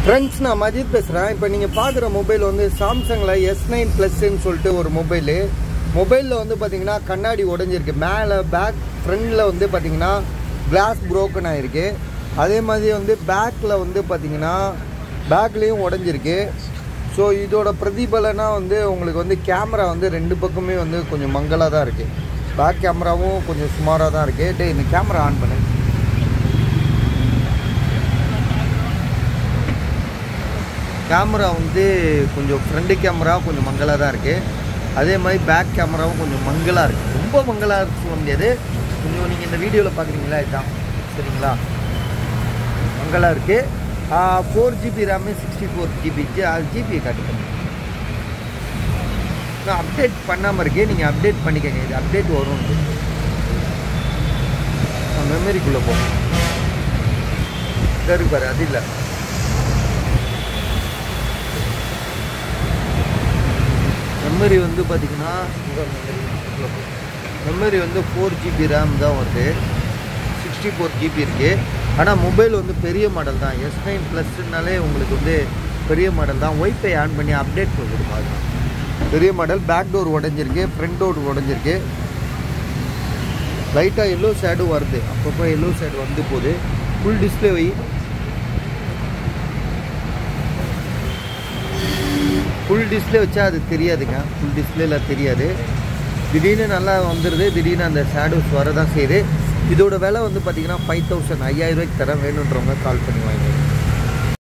friends நான் மஜித் பேசுகிறேன் இப்போ நீங்கள் பார்க்குற மொபைல் வந்து சாம்சங்கில் எஸ் நைன் ப்ளஸ்ன்னு சொல்லிட்டு ஒரு மொபைலு மொபைலில் வந்து பார்த்தீங்கன்னா கண்ணாடி உடஞ்சிருக்கு மேலே பேக் ஃப்ரண்டில் வந்து பார்த்தீங்கன்னா கிளாஸ் broken ஆகிருக்கு அதே மாதிரி வந்து பேக்கில் வந்து பார்த்தீங்கன்னா பேக்லேயும் உடஞ்சிருக்கு ஸோ இதோட பிரதிபலனா வந்து உங்களுக்கு வந்து கேமரா வந்து ரெண்டு பக்கமே வந்து கொஞ்சம் மங்கலாக தான் இருக்குது பேக் கேமராவும் கொஞ்சம் சுமாராக தான் இருக்குது டேய் இந்த கேமரா ஆன் பண்ணு கேமரா வந்து கொஞ்சம் ஃப்ரண்ட் கேமரா கொஞ்சம் மங்கலாக தான் இருக்குது அதே மாதிரி பேக் கேமராவும் கொஞ்சம் மங்கலாக இருக்குது ரொம்ப மங்கலாக இருக்கு சொல்ல முடியாது கொஞ்சம் நீங்கள் இந்த வீடியோவில் பார்க்குறீங்களா இதுதான் சரிங்களா மங்கலாக இருக்குது four GB RAM sixty four GB அது ஜிபி காட்டுங்க நான் அப்டேட் பண்ணாமல் இருக்கேன் நீங்கள் அப்டேட் பண்ணிக்கங்க இது அப்டேட் வரும் மெமரிக்குள்ளே போகும் இருக்கு பாரு அது இல்லை மெமரி வந்து பார்த்தீங்கன்னா மெமரி வந்து ஃபோர் ஜிபி ரேம் தான் வருது சிக்ஸ்டி ஃபோர் ஜிபி இருக்குது ஆனால் மொபைல் வந்து பெரிய மாடல் தான் எஸ் நைன் ப்ளஸ்னாலே உங்களுக்கு வந்து பெரிய மாடல் தான் ஒய்ஃபை ஆன் பண்ணி அப்டேட் கொடுக்கும் அதுதான் பெரிய மாடல் பேக் டோர் உடஞ்சிருக்கு ஃப்ரண்ட் டோர் உடஞ்சிருக்கு லைட்டாக எல்லோ ஷேடும் வருது அப்பப்போ எல்லோ ஷேடு வந்து போகுது ஃபுல் டிஸ்பிளே வை ஃபுல் டிஸ்பிளே வச்சா அது தெரியாதுங்க ஃபுல் டிஸ்பிளேல தெரியாது திடீர்னு நல்லா வந்துடுது திடீர்னு அந்த ஷேடோஸ் வர தான் செய்யுது இதோட விலை வந்து பார்த்தீங்கன்னா ஃபைவ் தௌசண்ட் ஐயாயிரம் ரூபாய்க்கு தரேன் வேணுன்றவங்க கால் பண்ணி வாங்கிடுங்க